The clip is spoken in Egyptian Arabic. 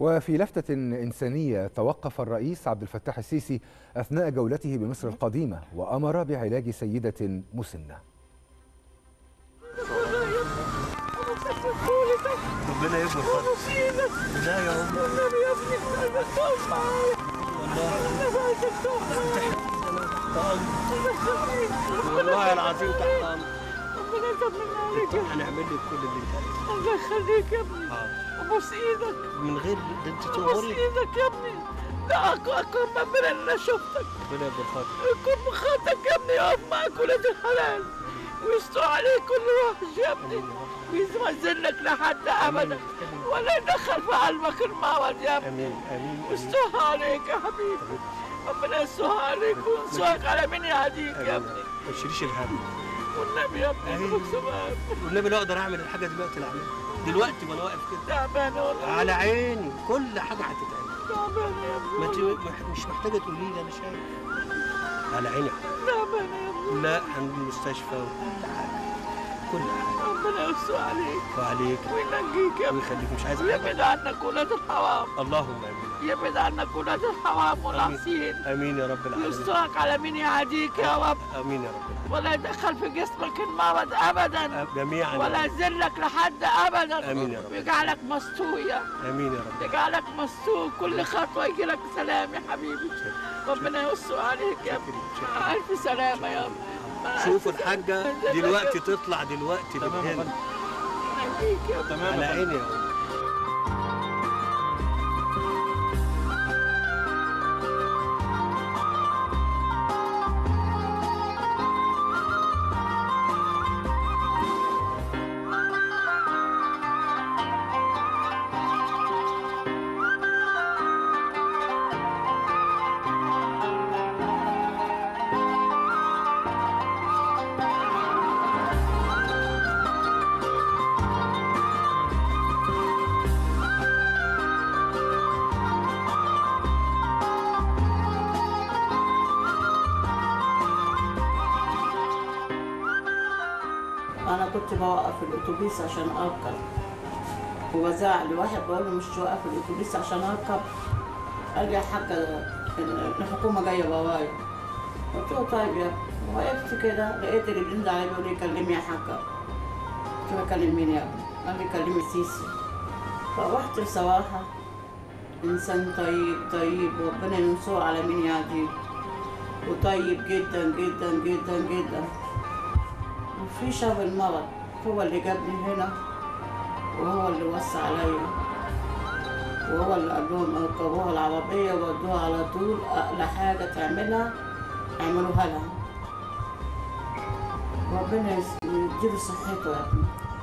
وفي لفتة إنسانية توقف الرئيس عبد الفتاح السيسي أثناء جولته بمصر القديمة وأمر بعلاج سيدة مسنة ربنا يكبر فضلك لا يا أم والنبي يا ابني انا بتوقف معايا والنبي عايزك تقف والله العظيم تحت أمرك ربنا يطمن عليك يا هنعمل لك كل اللي انت عايزه الله يخليك يا ابني حاضر. ابوس ايدك من غير ده انت ابوس تؤمري ايدك يا ابني ده اكبر من اللي انا شفتك ربنا يكبر فضلك يكون مخاطك يا ابني يقف مع كل الحلال ويستر عليك كل وحش يا ابني ويزلك لحد ابدا ولا يدخل في قلبك المعوض يا ابني امين امين امين يسترها عليك يا حبيبي ربنا يسترها عليك وينصرك على مين يهديك يا ابني ما تشيليش الهم والنبي يا ابني أيوة. ابوك سبحان والنبي لا اقدر اعمل الحاجه دلوقتي اللي اعملها دلوقتي وانا واقف كده تعبانه والله على عيني كل حاجه هتتعمل تعبانه يا ما ابني انت مح- مش محتاجه تقولي لي انا شايف على عيني تعبانه يا ابني لا عند المستشفى وكل حاجه كل حاجه ربنا يستر عليك وعليك وينجيك يا ابني ويخليك مش عايز حاجه ويبعد عنك ولاد الحرام اللهم امين يبعد عنك ولاد الحرام والعصيين امين يا رب العالمين ويسترك على مين يهديك يا رب امين يا رب العالمين ولا يدخل في جسمك المرض ابدا جميعا ولا يذلك لحد ابدا آمين يا رب. ويجعلك مستور يا امين يا رب يجعلك مستور كل خطوه يجي لك سلام يا حبيبي ربنا يستر عليك يا ابني مع الف سلامه يا ابني مع ألف شوفوا سلامة. الحاجه يذلك دلوقتي يا تطلع دلوقتي تمام يا من هنا فندم يهديك يا ابني تمام على يا فندم عيني يا رب انا كنت بوقف الاتوبيس عشان اركب وبزعق لواحد بقول له مش توقف الاتوبيس عشان اركب قال لي يا حاجه الحكومه جايه ورايا قلت له طيب يا ابني وقفت كده لقيت اللي بينزل عليا بيقول لي كلمي يا حاجه قلت له اكلم مين يا ابني قال لي كلمي السيسي فروحت بصراحه انسان طيب طيب وربنا ينصره على مين يهديه وطيب جدا جدا جدا جدا وفي شر المرض هو اللي جابني هنا وهو اللي وصى عليا وهو اللي قال لهم اركبوها العربية وودوها على طول أقلى حاجة تعملها اعملوها لها ربنا يس- يديله صحته يا ابني